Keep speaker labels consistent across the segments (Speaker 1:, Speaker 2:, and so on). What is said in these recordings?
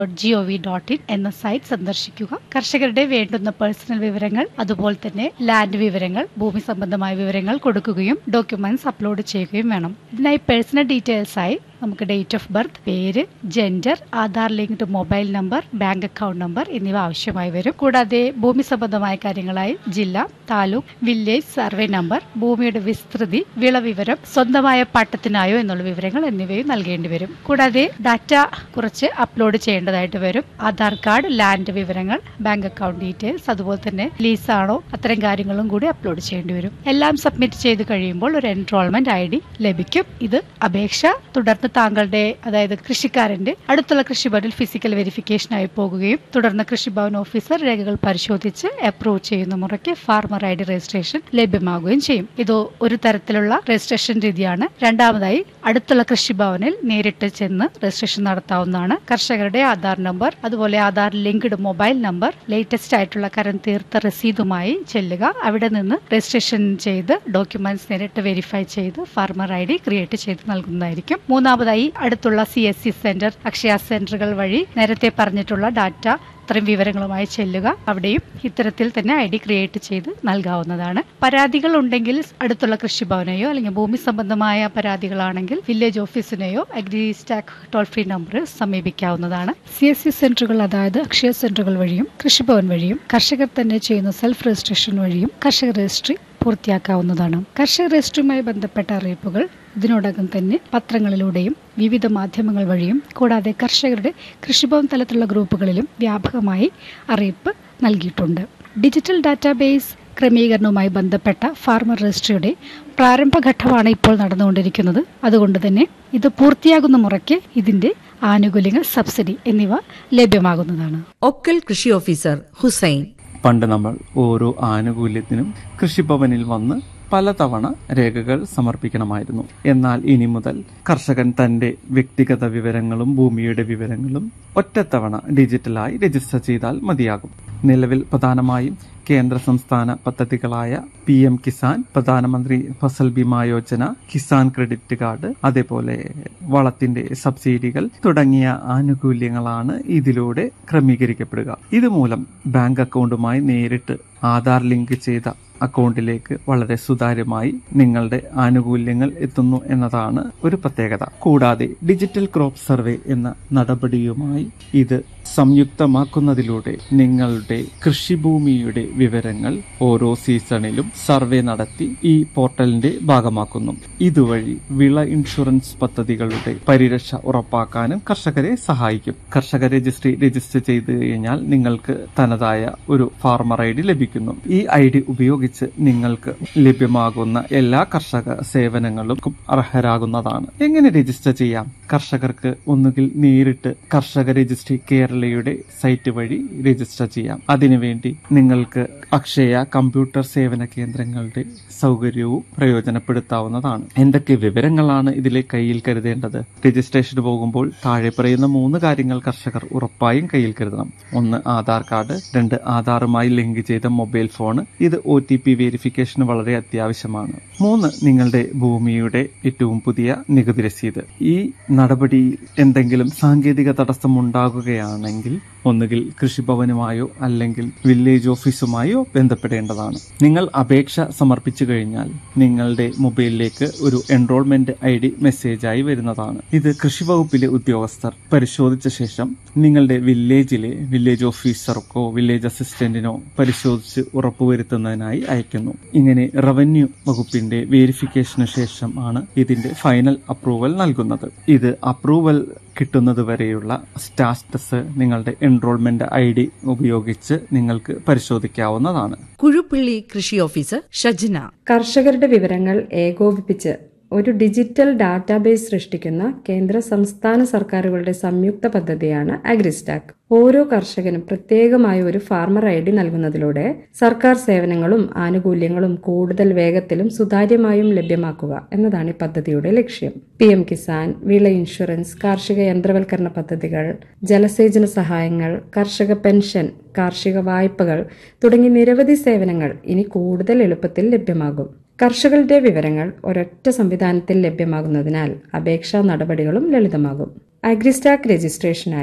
Speaker 1: G O V dot in എന്ന site സന്ദർശിക്കുക കർഷകരുടെ വേണ്ടുന്ന പേഴ്സണൽ വിവരങ്ങൾ അതുപോലെ തന്നെ ലാൻഡ് വിവരങ്ങൾ ഭൂമി സംബന്ധമായ വിവരങ്ങൾ കൊടുക്കുകയും ഡോക്യുമെന്റ്സ് അപ്ലോഡ് ചെയ്യുകയും വേണം ഇതിനായി പേഴ്സണൽ ഡീറ്റെയിൽസ് ആയി നമുക്ക് ഡേറ്റ് ഓഫ് ബർത്ത് പേര് gender Aadhaar linked mobile number bank account number എന്നിവ ആവശ്യമായി വരും കൂടാതെ ഭൂമി സംബന്ധമായ കാര്യങ്ങളായി ജില്ല താലൂക്ക് വില്ലേജ് സർവേ നമ്പർ ഭൂമിയുടെ വിസ്തൃതി വിളവിവരം സ്വന്തമായ പട്ടത്തിനായോ എന്നുള്ള വിവരങ്ങൾ എന്നിവയും നൽകേണ്ടി വരും കൂടാതെ ഡാറ്റ കുറച്ച് അപ്ലോഡ് ചെയ്യേണ്ടതായിട്ട് വരും ആധാർ കാർഡ് ലാൻഡ് വിവരങ്ങൾ ബാങ്ക് അക്കൗണ്ട് ഡീറ്റെയിൽസ് അതുപോലെ തന്നെ ലീസാണോ അത്തരം കാര്യങ്ങളും കൂടി അപ്ലോഡ് ചെയ്യേണ്ടി വരും എല്ലാം സബ്മിറ്റ് ചെയ്ത് കഴിയുമ്പോൾ ഒരു എൻറോൾമെന്റ് ഐ ഡി ലഭിക്കും ഇത് അപേക്ഷ തുടർന്ന് താങ്കളുടെ അതായത് കൃഷിക്കാരന്റെ അടുത്തുള്ള കൃഷിഭവനിൽ ഫിസിക്കൽ വെരിഫിക്കേഷനായി പോകുകയും തുടർന്ന് കൃഷിഭവൻ ഓഫീസർ രേഖകൾ പരിശോധിച്ച് അപ്രൂവ് ചെയ്യുന്ന മുറയ്ക്ക് ഫാർമർ ഐ ഡി രജിസ്ട്രേഷൻ ലഭ്യമാകുകയും ചെയ്യും ഇത് ഒരു തരത്തിലുള്ള രജിസ്ട്രേഷൻ രീതിയാണ് രണ്ടാമതായി അടുത്തുള്ള കൃഷിഭവനിൽ നേരിട്ട് ചെന്ന് രജിസ്ട്രേഷൻ നടത്താവുന്നതാണ് കർഷകരുടെ ആധാർ നമ്പർ അതുപോലെ Aadhaar linked mobile number latest ആയിട്ടുള്ള കരം തീർത്ത രസീതുമായി ചെല്ലുക അവിടെ നിന്ന് രജിസ്ട്രേഷൻ ചെയ്ത് ഡോക്യുമെന്റ്സ് നേരിട്ട് വെരിഫൈ ചെയ്ത് ഫാർമർ ഐ ഡി ക്രിയേറ്റ് ചെയ്ത് നൽകുന്നതായിരിക്കും മൂന്നാമതായി അടുത്തുള്ള C S C centre Akshaya സെന്ററുകൾ വഴി നേരത്തെ പറഞ്ഞിട്ടുള്ള ഡാറ്റ ഇത്രയും വിവരങ്ങളുമായി ചെല്ലുക അവിടെയും ഇത്തരത്തിൽ തന്നെ ഐ ഡി ക്രിയേറ്റ് ചെയ്ത് നൽകാവുന്നതാണ് പരാതികൾ ഉണ്ടെങ്കിൽ അടുത്തുള്ള കൃഷിഭവനെയോ അല്ലെങ്കിൽ ഭൂമി സംബന്ധമായ പരാതികളാണെങ്കിൽ വില്ലേജ് ഓഫീസിനെയോ agri stack toll free number സമീപിക്കാവുന്നതാണ് സി എസ് സി സെന്ററുകൾ അതായത് അക്ഷയ സെന്ററുകൾ വഴിയും കൃഷിഭവൻ വഴിയും കർഷകർ തന്നെ ചെയ്യുന്ന സെൽഫ് രജിസ്ട്രേഷൻ വഴിയും കർഷക രജിസ്ട്രി പൂർത്തിയാക്കാവുന്നതാണ് കർഷക രജിസ്ട്രിയുമായി ബന്ധപ്പെട്ട അറിയിപ്പുകൾ ഇതിനോടകം തന്നെ പത്രങ്ങളിലൂടെയും വിവിധ മാധ്യമങ്ങൾ വഴിയും കൂടാതെ കർഷകരുടെ കൃഷിഭവൻ തലത്തിലുള്ള ഗ്രൂപ്പുകളിലും വ്യാപകമായി അറിയിപ്പ് നൽകിയിട്ടുണ്ട് ഡിജിറ്റൽ ഡാറ്റാബേസ് ക്രമീകരണവുമായി ബന്ധപ്പെട്ട ഫാർമർ രജിസ്ട്രിയുടെ പ്രാരംഭഘട്ടമാണ് ഇപ്പോൾ നടന്നുകൊണ്ടിരിക്കുന്നത് അതുകൊണ്ട് തന്നെ ഇത് പൂർത്തിയാകുന്ന മുറയ്ക്ക് ഇതിന്റെ ആനുകൂല്യങ്ങൾ സബ്സിഡി എന്നിവ ലഭ്യമാകുന്നതാണ്
Speaker 2: ഒക്കൽ കൃഷി ഓഫീസർ ഹുസൈൻ
Speaker 3: പണ്ട് നമ്മൾ ഓരോ ആനുകൂല്യത്തിനും കൃഷിഭവനിൽ വന്ന് പലതവണ രേഖകൾ സമർപ്പിക്കണമായിരുന്നു എന്നാൽ ഇനി മുതൽ കർഷകൻ തന്റെ വ്യക്തിഗത വിവരങ്ങളും ഭൂമിയുടെ വിവരങ്ങളും ഒറ്റത്തവണ ഡിജിറ്റലായി രജിസ്റ്റർ ചെയ്താൽ മതിയാകും നിലവിൽ പ്രധാനമായും കേന്ദ്ര സംസ്ഥാന പദ്ധതികളായ P M Kisan Pradhanmantri Fasal Bima Yojana Kisan credit card അതേപോലെ വളത്തിന്റെ സബ്സിഡികൾ തുടങ്ങിയ ആനുകൂല്യങ്ങളാണ് ഇതിലൂടെ ക്രമീകരിക്കപ്പെടുക ഇതുമൂലം ബാങ്ക് അക്കൗണ്ടുമായി നേരിട്ട് ആധാർ ലിങ്ക് ചെയ്ത അക്കൗണ്ടിലേക്ക് വളരെ സുതാര്യമായി നിങ്ങളുടെ ആനുകൂല്യങ്ങൾ എത്തുന്നു എന്നതാണ് ഒരു പ്രത്യേകത കൂടാതെ ഡിജിറ്റൽ ക്രോപ്പ് സർവേ എന്ന നടപടിയുമായി ഇത് സംയുക്തമാക്കുന്നതിലൂടെ നിങ്ങളുടെ കൃഷിഭൂമിയുടെ വിവരങ്ങൾ ഓരോ സീസണിലും സർവേ നടത്തി ഈ പോർട്ടലിന്റെ ഭാഗമാക്കുന്നു ഇതുവഴി വിള ഇൻഷുറൻസ് പദ്ധതികളുടെ പരിരക്ഷ ഉറപ്പാക്കാനും കർഷകരെ സഹായിക്കും കർഷക രജിസ്ട്രി രജിസ്റ്റർ ചെയ്ത് കഴിഞ്ഞാൽ നിങ്ങൾക്ക് തനതായ ഒരു ഫാർമർ ഐ ഡി ലഭിക്കുന്നു ഈ ഐ ഡി ഉപയോഗിച്ച് നിങ്ങൾക്ക് ലഭ്യമാകുന്ന എല്ലാ കർഷക സേവനങ്ങളും അർഹരാകുന്നതാണ് എങ്ങനെ രജിസ്റ്റർ ചെയ്യാം കർഷകർക്ക് ഒന്നുകിൽ നേരിട്ട് കർഷക രജിസ്ട്രി കേരളയുടെ സൈറ്റ് വഴി രജിസ്റ്റർ ചെയ്യാം അതിനുവേണ്ടി നിങ്ങൾക്ക് അക്ഷയ കമ്പ്യൂട്ടർ സേവന കേന്ദ്രങ്ങളുടെ സൗകര്യവും പ്രയോജനപ്പെടുത്താവുന്നതാണ് എന്തൊക്കെ വിവരങ്ങളാണ് ഇതിലെ കയ്യിൽ കരുതേണ്ടത് രജിസ്ട്രേഷന് പോകുമ്പോൾ താഴെ പറയുന്ന മൂന്ന് കാര്യങ്ങൾ കർഷകർ ഉറപ്പായും കയ്യിൽ കരുതണം ഒന്ന് ആധാർ കാർഡ് രണ്ട് ആധാറുമായി ലിങ്ക് ചെയ്ത മൊബൈൽ ഫോൺ ഇത് ഒ ടി പി വെരിഫിക്കേഷന് വളരെ അത്യാവശ്യമാണ് മൂന്ന് നിങ്ങളുടെ ഭൂമിയുടെ ഏറ്റവും പുതിയ നികുതി രസീത് ഈ നടപടി എന്തെങ്കിലും സാങ്കേതിക തടസ്സം ഉണ്ടാകുകയാണെങ്കിൽ ഒന്നുകിൽ കൃഷിഭവനുമായോ അല്ലെങ്കിൽ വില്ലേജ് ഓഫീസുമായോ ബന്ധപ്പെടേണ്ടതാണ് നിങ്ങൾ അപേക്ഷ സമർപ്പിച്ചു കഴിഞ്ഞാൽ നിങ്ങളുടെ മൊബൈലിലേക്ക് ഒരു എൻറോൾമെന്റ് ഐ ഡി മെസ്സേജായി വരുന്നതാണ് ഇത് കൃഷി വകുപ്പിലെ ഉദ്യോഗസ്ഥർ പരിശോധിച്ച ശേഷം നിങ്ങളുടെ വില്ലേജിലെ വില്ലേജ് ഓഫീസർക്കോ വില്ലേജ് അസിസ്റ്റന്റിനോ പരിശോധിച്ച് ഉറപ്പുവരുത്തുന്നതിനായി അയക്കുന്നു ഇങ്ങനെ റവന്യൂ വകുപ്പിന്റെ വേരിഫിക്കേഷന് ശേഷം ആണ് ഇതിന്റെ ഫൈനൽ അപ്രൂവൽ നൽകുന്നത് ഇത് അപ്രൂവൽ കിട്ടുന്നത് വരെയുള്ള സ്റ്റാറ്റസ് നിങ്ങളുടെ എൻറോൾമെന്റ് ഐ ഡി ഉപയോഗിച്ച് നിങ്ങൾക്ക് പരിശോധിക്കാവുന്നതാണ്
Speaker 2: കുഴുപ്പിള്ളി കൃഷി ഓഫീസർ ഷജ്ന
Speaker 4: കർഷകരുടെ വിവരങ്ങൾ ഏകോപിപ്പിച്ച് ഒരു ഡിജിറ്റൽ ഡാറ്റാബേസ് സൃഷ്ടിക്കുന്ന കേന്ദ്ര സംസ്ഥാന സർക്കാരുകളുടെ സംയുക്ത പദ്ധതിയാണ് അഗ്രിസ്റ്റാക്ക് ഓരോ കർഷകനും പ്രത്യേകമായ ഒരു ഫാർമർ ഐ ഡി നൽകുന്നതിലൂടെ സർക്കാർ സേവനങ്ങളും ആനുകൂല്യങ്ങളും കൂടുതൽ വേഗത്തിലും സുതാര്യമായും ലഭ്യമാക്കുക എന്നതാണ് ഈ പദ്ധതിയുടെ ലക്ഷ്യം പി എം കിസാൻ വിള ഇൻഷുറൻസ് കാർഷിക യന്ത്രവൽക്കരണ പദ്ധതികൾ ജലസേചന സഹായങ്ങൾ കർഷക പെൻഷൻ കാർഷിക വായ്പകൾ തുടങ്ങി നിരവധി സേവനങ്ങൾ ഇനി കൂടുതൽ എളുപ്പത്തിൽ ലഭ്യമാകും കർഷകരുടെ വിവരങ്ങൾ ഒരൊറ്റ സംവിധാനത്തിൽ ലഭ്യമാകുന്നതിനാൽ അപേക്ഷാ നടപടികളും ലളിതമാകും അഗ്രിസ്റ്റാക്ക് രജിസ്ട്രേഷനായി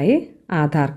Speaker 4: ആധാർ